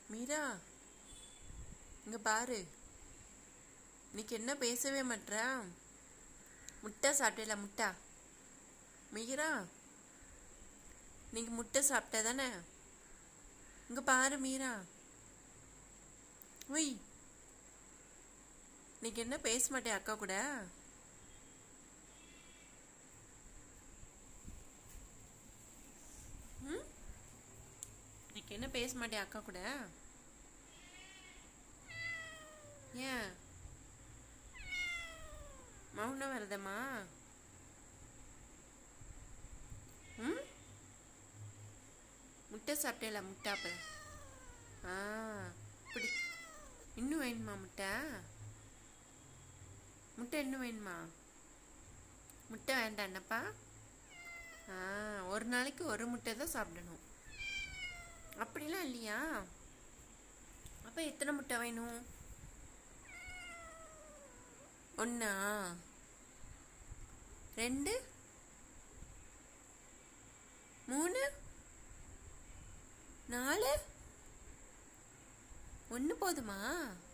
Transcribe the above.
மீரா இங்க பாரு இன்னைக்கு என்ன பேசவே மாட்றா முட்டை சாப்பிட்டல முட்டை மீரா நீங்க முட்டை சாப்பிட்ட தானே இங்க பாரு மீரா உய் இன்னைக்கு என்ன பேச மாட்டே அக்கா கூட ம் இன்னைக்கு என்ன பேச மாட்டே அக்கா கூட ஏன் மௌனம் வருதம்மா ம் முட்டை சாப்பிட்டேல முட்டை அப்ப ஆ இப்படி இன்னும் வேணுமா முட்டை முட்டை இன்னும் வேணுமா முட்டை வேண்டாம் என்னப்பா ஆ ஒரு நாளைக்கு ஒரு முட்டை தான் சாப்பிடணும் அப்படிலாம் இல்லையா அப்போ எத்தனை முட்டை வேணும் ஒன்றா ரெண்டு மூணு நாலு ஒன்று போதுமா